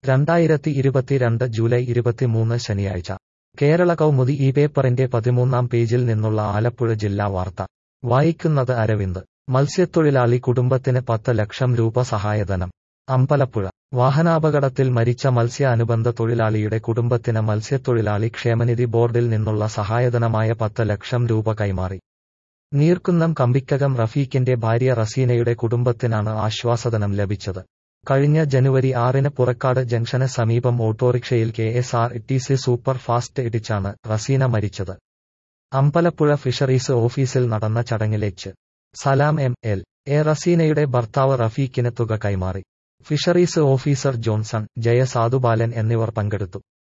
രണ്ടായിരത്തി ഇരുപത്തിരണ്ട് ജൂലൈ ഇരുപത്തിമൂന്ന് ശനിയാഴ്ച കേരള കൗമുദി ഈ പേപ്പറിന്റെ പതിമൂന്നാം പേജിൽ നിന്നുള്ള ആലപ്പുഴ ജില്ലാ വാർത്ത വായിക്കുന്നത് അരവിന്ദ് മത്സ്യത്തൊഴിലാളി കുടുംബത്തിന് പത്ത് ലക്ഷം രൂപ സഹായധനം അമ്പലപ്പുഴ വാഹനാപകടത്തിൽ മരിച്ച മത്സ്യ അനുബന്ധ തൊഴിലാളിയുടെ കുടുംബത്തിന് മത്സ്യത്തൊഴിലാളി ക്ഷേമനിധി ബോർഡിൽ നിന്നുള്ള സഹായധനമായ പത്ത് ലക്ഷം രൂപ കൈമാറി നീർക്കുന്നം കമ്പിക്കകം റഫീഖിന്റെ ഭാര്യ റസീനയുടെ കുടുംബത്തിനാണ് ആശ്വാസധനം ലഭിച്ചത് കഴിഞ്ഞ ജനുവരി ആറിന് പുറക്കാട് ജംഗ്ഷന് സമീപം ഓട്ടോറിക്ഷയിൽ K S R T C super fast ഇടിച്ചാണ് റസീന മരിച്ചത് അമ്പലപ്പുഴ ഫിഷറീസ് ഓഫീസിൽ നടന്ന ചടങ്ങിലെച്ച് സലാം എം എൽ എ റസീനയുടെ ഭർത്താവ് റഫീഖിന് തുക കൈമാറി fisheries officer Johnson Jaya Sadhubalan എന്നിവർ പങ്കെടുത്തു